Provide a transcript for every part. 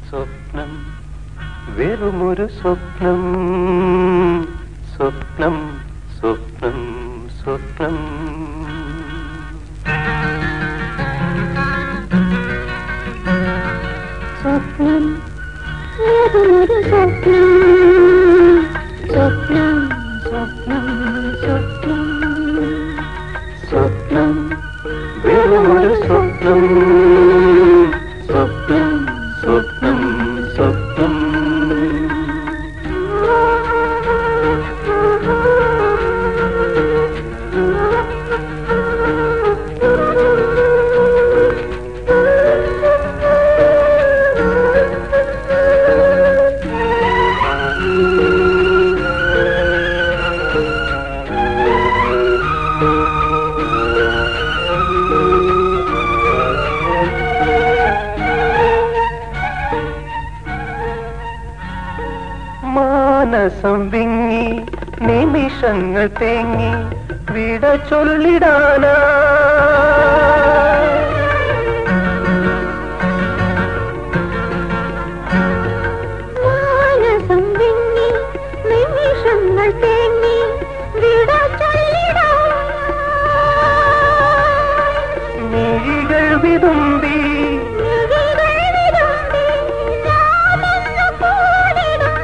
സ്വപ്നം വെറുമൊരു സ്വപ്നം സ്വപ്നം സ്വപ്നം സ്വപ്നം സ്വപ്നം ഏതൊരു സ്വപ്നം സ്വപ്നം സ്വപ്നം സ്വപ്നം സ്വപ്നം വെറുമൊരു സ്വപ്നം സ്വപ്നം സ്വപ്നം സ്വപ്നം മാനസം വിങ്ങി നിമിഷങ്ങൾ തേങ്ങി വിട ചൊല്ലിടാനാ മാനസം വിങ്ങി നിമിഷങ്ങൾ തേങ്ങി വിട ചൊല്ലിടാൻ മിഴികൾ വിതുമ്പി മിഴികൾ വിതുമ്പി നാമെന്നു കൂടിടും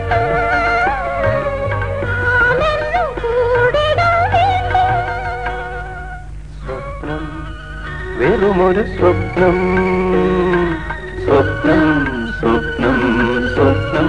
നാമെന്നു കൂടിടും വീണ്ടും സ്വപ്നം വെറുമൊരു സ്വപ്നം സ്വപ്നം സ്വപ്നം സ്വപ്നം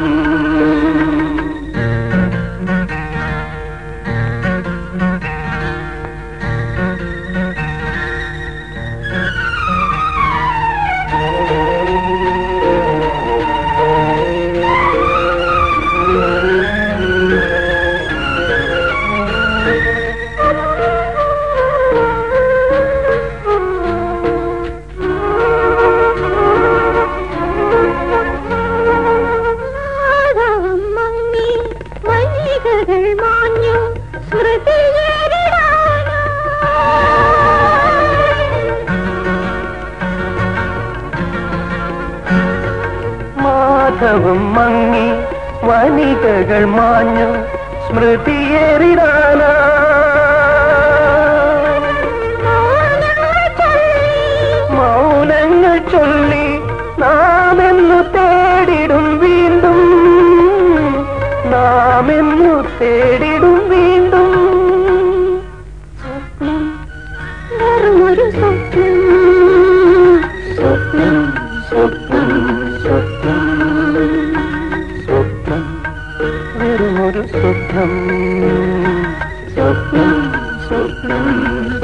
ആഴം മങ്ങി മൈകകൾ മാഞ്ഞു മാധവം മങ്ങി വനിതകൾ മാഞ്ഞു സ്മൃതിയേറിടാനാ മൗനങ്ങൾ ചൊല്ലി നാമെന്നു തേടിടും വീണ്ടും നാമെന്നു തേടിടും വീണ്ടും സ്വപ്നം വെറുമൊരു സ്വപ്നം സ്വപ്നം സ്വപ്നം സ്വപ്നം സ്വപ്നം വെറുമൊരു സ്വപ്നം സ്വപ്നം സ്വപ്നം